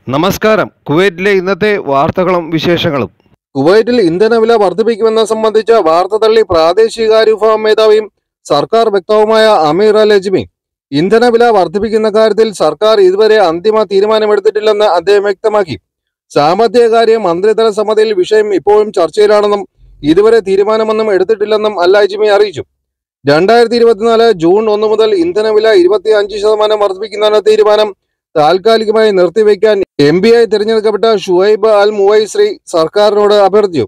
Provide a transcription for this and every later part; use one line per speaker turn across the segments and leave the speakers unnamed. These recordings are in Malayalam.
നമസ്കാരം കുവൈറ്റിലെ ഇന്നത്തെ വാർത്തകളും വിശേഷങ്ങളും
കുവൈറ്റിൽ ഇന്ധനവില വർദ്ധിപ്പിക്കുമെന്ന സംബന്ധിച്ച വാർത്ത തള്ളി പ്രാദേശികാര്യ വിഭാഗം മേധാവിയും സർക്കാർ വ്യക്തവുമായ അമീർ അൽ അജ്മി ഇന്ധനവില വർദ്ധിപ്പിക്കുന്ന കാര്യത്തിൽ സർക്കാർ ഇതുവരെ അന്തിമ തീരുമാനമെടുത്തിട്ടില്ലെന്ന് അദ്ദേഹം വ്യക്തമാക്കി സാമ്പത്തിക കാര്യ മന്ത്രിതല സമിതിയിൽ വിഷയം ഇപ്പോഴും ചർച്ചയിലാണെന്നും ഇതുവരെ തീരുമാനമൊന്നും എടുത്തിട്ടില്ലെന്നും അൽ അജ്മി അറിയിച്ചു രണ്ടായിരത്തി ഇരുപത്തിനാല് ജൂൺ ഒന്ന് മുതൽ ഇന്ധനവില ഇരുപത്തി അഞ്ച് ശതമാനം വർദ്ധിപ്പിക്കുന്നതിന് തീരുമാനം താൽക്കാലികമായി നിർത്തിവെക്കാൻ എം പി ആയി തിരഞ്ഞെടുക്കപ്പെട്ട ഷുഹൈബ് അൽ മുവൈശ്രീ സർക്കാരിനോട് അഭ്യർത്ഥിച്ചു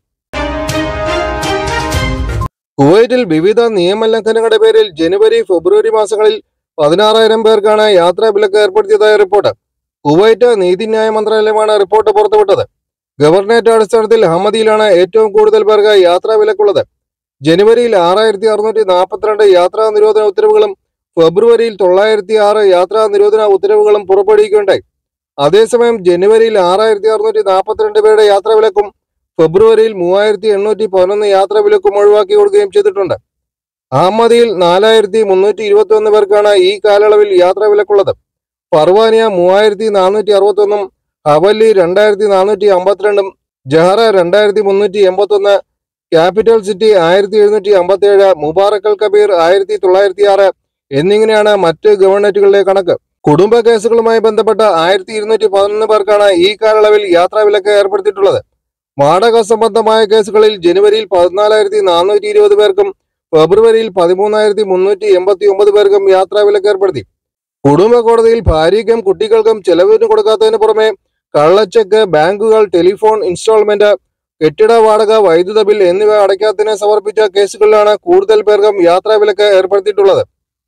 കുവൈറ്റിൽ വിവിധ നിയമലംഘനങ്ങളുടെ പേരിൽ ജനുവരി ഫെബ്രുവരി മാസങ്ങളിൽ പതിനാറായിരം പേർക്കാണ് യാത്രാ വിലക്ക് ഏർപ്പെടുത്തിയതായ റിപ്പോർട്ട് കുവൈറ്റ് നീതിന്യായ മന്ത്രാലയമാണ് റിപ്പോർട്ട് പുറത്തുവിട്ടത് ഗവർണറേറ്റ് അടിസ്ഥാനത്തിൽ അഹമ്മദിയിലാണ് ഏറ്റവും കൂടുതൽ പേർക്ക് യാത്രാ വിലക്കുള്ളത് ജനുവരിയിൽ ആറായിരത്തി അറുന്നൂറ്റി നാൽപ്പത്തിരണ്ട് യാത്രാ നിരോധന ഉത്തരവുകളും ഫെബ്രുവരിയിൽ തൊള്ളായിരത്തി ആറ് യാത്രാ നിരോധന ഉത്തരവുകളും പുറപ്പെടുവിക്കുകയുണ്ടായി അതേസമയം ജനുവരിയിൽ ആറായിരത്തി അറുന്നൂറ്റി നാൽപ്പത്തിരണ്ട് പേരുടെ യാത്രാ വിലക്കും ഫെബ്രുവരിയിൽ മൂവായിരത്തി എണ്ണൂറ്റി പതിനൊന്ന് യാത്രാ വിലക്കും ഒഴിവാക്കി കൊടുക്കുകയും ചെയ്തിട്ടുണ്ട് അഹമ്മദിയിൽ നാലായിരത്തി മുന്നൂറ്റി ഇരുപത്തി ഒന്ന് പേർക്കാണ് ഈ കാലയളവിൽ യാത്രാ വിലക്കുള്ളത് ഫർവാനിയ മൂവായിരത്തി നാനൂറ്റി അറുപത്തി ഒന്നും ഹവല്ലി രണ്ടായിരത്തി നാനൂറ്റി അമ്പത്തിരണ്ടും ജഹറ രണ്ടായിരത്തി മുന്നൂറ്റി എൺപത്തി ഒന്ന് ക്യാപിറ്റൽ സിറ്റി ആയിരത്തി എഴുന്നൂറ്റി അമ്പത്തി ഏഴ് മുബാറക്കൽ കബീർ ആയിരത്തി തൊള്ളായിരത്തി ആറ് എന്നിങ്ങനെയാണ് മറ്റ് ഗവൺമെന്റുകളുടെ കണക്ക് കുടുംബ കേസുകളുമായി ബന്ധപ്പെട്ട ആയിരത്തി ഇരുന്നൂറ്റി പതിനൊന്ന് പേർക്കാണ് ഈ കാലയളവിൽ യാത്രാ വിലക്ക് ഏർപ്പെടുത്തിയിട്ടുള്ളത് വാടക സംബന്ധമായ കേസുകളിൽ ജനുവരിയിൽ പതിനാലായിരത്തി നാനൂറ്റി ഇരുപത് പേർക്കും ഫെബ്രുവരിയിൽ പതിമൂന്നായിരത്തി മുന്നൂറ്റി എൺപത്തി ഒമ്പത് പേർക്കും യാത്രാ വിലക്ക് ഏർപ്പെടുത്തി കുടുംബ കോടതിയിൽ ഭാര്യയ്ക്കും കുട്ടികൾക്കും ചെലവിന് കൊടുക്കാത്തതിന് പുറമെ കള്ളച്ചെക്ക് ബാങ്കുകൾ ടെലിഫോൺ ഇൻസ്റ്റാൾമെന്റ് കെട്ടിട വാടക വൈദ്യുത ബിൽ എന്നിവ അടയ്ക്കാത്തതിന് സമർപ്പിച്ച കേസുകളിലാണ് കൂടുതൽ പേർക്കും യാത്രാ വിലക്ക് ഏർപ്പെടുത്തിയിട്ടുള്ളത്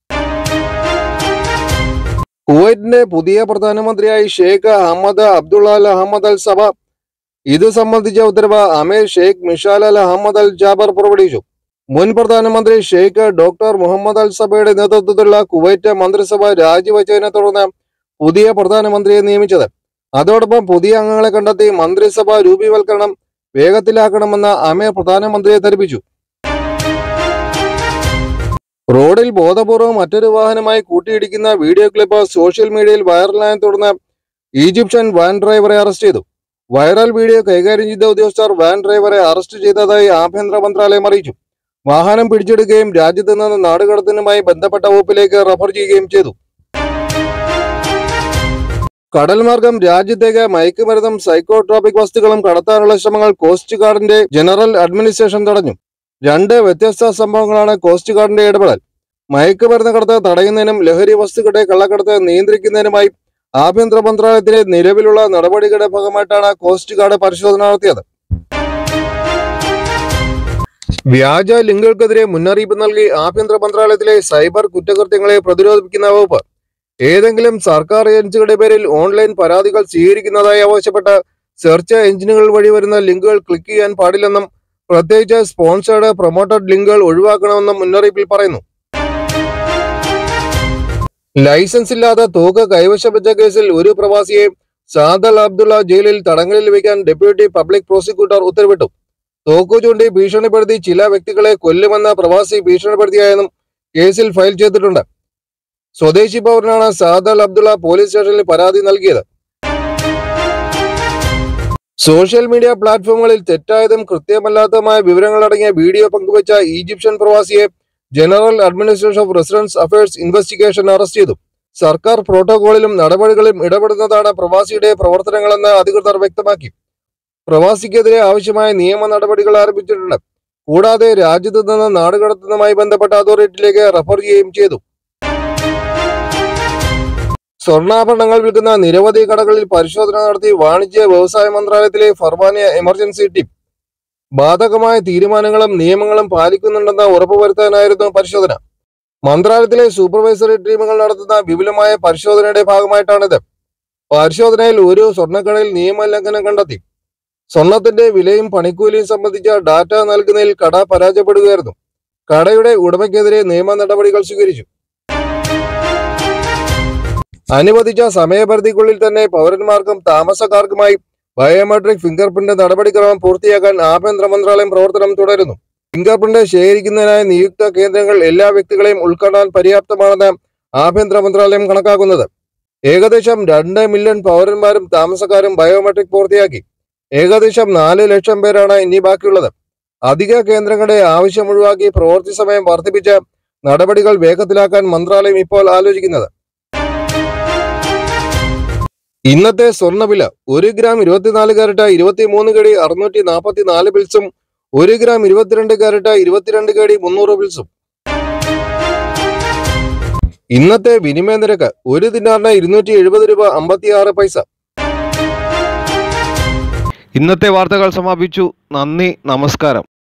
കുവൈറ്റിന്റെ പുതിയ പ്രധാനമന്ത്രിയായി ഷെയ്ഖ് അഹമ്മദ് അബ്ദുള്ള അൽ അഹമ്മദ് അൽ സബ ഇത് സംബന്ധിച്ച ഉത്തരവ് Emir Sheikh Mishal Al Ahmad Al Jaber പുറപ്പെടുവിച്ചു മുൻ പ്രധാനമന്ത്രി ഷെയ്ഖ് ഡോക്ടർ മുഹമ്മദ് അൽ സബയുടെ നേതൃത്വത്തിലുള്ള കുവൈറ്റ് മന്ത്രിസഭ രാജിവെച്ചതിനെ തുടർന്ന് പുതിയ പ്രധാനമന്ത്രിയെ നിയമിച്ചത് അതോടൊപ്പം പുതിയ അംഗങ്ങളെ കണ്ടെത്തി മന്ത്രിസഭ രൂപീവൽക്കരണം വേഗത്തിലാക്കണമെന്ന് അമീർ പ്രധാനമന്ത്രിയെ ധരിപ്പിച്ചു റോഡിൽ ബോധപൂർവം മറ്റൊരു വാഹനമായി കൂട്ടിയിടിക്കുന്ന വീഡിയോ ക്ലിപ്പ് സോഷ്യൽ മീഡിയയിൽ വൈറലായതിനെ തുടർന്ന് ഈജിപ്ഷ്യൻ വാൻ ഡ്രൈവറെ അറസ്റ്റ് ചെയ്തു വൈറൽ വീഡിയോ കൈകാര്യം ചെയ്ത ഉദ്യോഗസ്ഥർ വാൻ ഡ്രൈവറെ അറസ്റ്റ് ചെയ്തതായി ആഭ്യന്തര മന്ത്രാലയം അറിയിച്ചു വാഹനം പിടിച്ചെടുക്കുകയും രാജ്യത്ത് നിന്ന് നാടുകടത്തലുമായി ബന്ധപ്പെട്ട വകുപ്പിലേക്ക് റഫർ ചെയ്യുകയും ചെയ്തു കടൽ മാർഗം രാജ്യത്തേക്ക് മയക്കുമരുന്നും സൈക്കോട്രോപിക് വസ്തുക്കളും കടത്താനുള്ള ശ്രമങ്ങൾ കോസ്റ്റ് ഗാർഡിന്റെ ജനറൽ അഡ്മിനിസ്ട്രേഷൻ തടഞ്ഞു രണ്ട് വ്യത്യസ്ത സംഭവങ്ങളാണ് കോസ്റ്റ് ഗാർഡിന്റെ ഇടപെടൽ മയക്കുമരുന്ന് കടത്ത് തടയുന്നതിനും ലഹരി വസ്തുക്കളുടെ കള്ളക്കടത്ത് നിയന്ത്രിക്കുന്നതിനുമായി ആഭ്യന്തര മന്ത്രാലയത്തിലെ നിലവിലുള്ള നടപടികളുടെ ഭാഗമായിട്ടാണ് കോസ്റ്റ് ഗാർഡ് പരിശോധന നടത്തിയത് വ്യാജ ലിങ്കുകൾക്കെതിരെ മുന്നറിയിപ്പ് നൽകി ആഭ്യന്തര മന്ത്രാലയത്തിലെ സൈബർ കുറ്റകൃത്യങ്ങളെ പ്രതിരോധിക്കുന്ന വകുപ്പ് ഏതെങ്കിലും സർക്കാർ ഏജൻസികളുടെ പേരിൽ ഓൺലൈൻ പരാതികൾ സ്വീകരിക്കുന്നതായി ആവശ്യപ്പെട്ട് സെർച്ച് എഞ്ചിനുകൾ വഴി വരുന്ന ലിങ്കുകൾ ക്ലിക്ക് ചെയ്യാൻ പാടില്ലെന്നും പ്രത്യേകിച്ച് സ്പോൺസേർഡ് പ്രൊമോട്ടഡ് ലിങ്കുകൾ ഒഴിവാക്കണമെന്നും മുന്നറിയിപ്പിൽ പറയുന്നു ലൈസൻസ് ഇല്ലാതെ തോക്ക് കൈവശം വെച്ച കേസിൽ ഒരു പ്രവാസിയെ സാദൽ അബ്ദുള്ള ജയിലിൽ തടങ്കലിൽ വയ്ക്കാൻ ഡെപ്യൂട്ടി പബ്ലിക് പ്രോസിക്യൂട്ടർ ഉത്തരവിട്ടു തോക്കു ചൂണ്ടി ഭീഷണിപ്പെടുത്തി ചില വ്യക്തികളെ കൊല്ലുമെന്ന പ്രവാസി ഭീഷണിപ്പെടുത്തിയായെന്നും കേസിൽ ഫയൽ ചെയ്തിട്ടുണ്ട് സ്വദേശി പൗരനാണ് സാദൽ അബ്ദുള്ള പോലീസ് സ്റ്റേഷനിൽ പരാതി നൽകിയത് സോഷ്യൽ മീഡിയ പ്ലാറ്റ്ഫോമുകളിൽ തെറ്റായതും കൃത്യമല്ലാത്തതുമായ വിവരങ്ങൾ അടങ്ങിയ വീഡിയോ പങ്കുവച്ച ഈജിപ്ഷ്യൻ പ്രവാസിയെ general administration of residence affairs investigation arrest ചെയ്തു സർക്കാർ പ്രോട്ടോകോളിലും നടപടികളിലും ഇടപെടുന്നതാണ് പ്രവാസിയുടെ പ്രവർത്തനങ്ങളെന്ന് അധികൃതർ വ്യക്തമാക്കി പ്രവാസിക്കെതിരെ ആവശ്യമായ നിയമ നടപടികൾ ആരംഭിച്ചിട്ടുണ്ട് കൂടാതെ രാജ്യത്ത് നിന്ന് നാടുകടത്തുന്നതുമായി ബന്ധപ്പെട്ട അതോറിറ്റിയിലേക്ക് റഫർ ചെയ്യുകയും ചെയ്തു സ്വർണ്ണാഭരണങ്ങൾ വിൽക്കുന്ന നിരവധി കടകളിൽ പരിശോധന നടത്തി വാണിജ്യ വ്യവസായ മന്ത്രാലയത്തിലെ ഫർവാനിയ എമർജൻസി ടീം ബാധകമായ തീരുമാനങ്ങളും നിയമങ്ങളും പാലിക്കുന്നുണ്ടെന്ന് ഉറപ്പുവരുത്താനായിരുന്നു പരിശോധന മന്ത്രാലയത്തിലെ സൂപ്പർവൈസറി ടീമുകൾ നടത്തുന്ന വിപുലമായ പരിശോധനയുടെ ഭാഗമായിട്ടാണിത് പരിശോധനയിൽ ഒരു സ്വർണ്ണക്കടയിൽ നിയമലംഘനം കണ്ടെത്തി സ്വർണത്തിന്റെ വിലയും പണിക്കൂലിയും സംബന്ധിച്ച ഡാറ്റ നൽകുന്നതിൽ കട പരാജയപ്പെടുകയായിരുന്നു കടയുടെ ഉടമയ്ക്കെതിരെ നിയമ നടപടികൾ സ്വീകരിച്ചു അനുവദിച്ച സമയപരിധിക്കുള്ളിൽ തന്നെ പൗരന്മാർക്കും താമസക്കാർക്കുമായി ബയോമെട്രിക് ഫിംഗർ പ്രിന്റ് നടപടിക്രമം പൂർത്തിയാക്കാൻ ആഭ്യന്തര മന്ത്രാലയം പ്രവർത്തനം തുടരുന്നു ഫിംഗർ പ്രിന്റ് ശേഖരിക്കുന്നതിനായി നിയുക്ത കേന്ദ്രങ്ങൾ എല്ലാ വ്യക്തികളെയും ഉൾക്കൊള്ളാൻ പര്യാപ്തമാണെന്ന് ആഭ്യന്തര മന്ത്രാലയം കണക്കാക്കുന്നത് ഏകദേശം രണ്ട് മില്യൺ പൗരന്മാരും താമസക്കാരും ബയോമെട്രിക് പൂർത്തിയാക്കി ഏകദേശം നാല് ലക്ഷം പേരാണ് ഇനി ബാക്കിയുള്ളത് അധിക കേന്ദ്രങ്ങളുടെ ആവശ്യം ഒഴിവാക്കി പ്രവൃത്തി സമയം വർദ്ധിപ്പിച്ച് നടപടികൾ വേഗത്തിലാക്കാൻ മന്ത്രാലയം ഇപ്പോൾ ആലോചിക്കുന്നത് ഇന്നത്തെ സ്വർണ്ണവില ഒരു ഗ്രാം ഇരുപത്തിനാല് കാരറ്റ് ഇരുപത്തിമൂന്ന് കടി അറുന്നൂറ്റി നാൽപ്പത്തി നാല് പിൽസും ഒരു ഗ്രാം ഇരുപത്തിരണ്ട് കാരറ്റ് ഇരുപത്തിരണ്ട് കടി മുന്നൂറ് പിൽസും ഇന്നത്തെ വിനിമയ നിരക്ക് ഒരു ദിനാറിന് ഇരുന്നൂറ്റി എഴുപത് രൂപ അമ്പത്തി ആറ് പൈസ
ഇന്നത്തെ വാർത്തകൾ സമാപിച്ചു നന്ദി നമസ്കാരം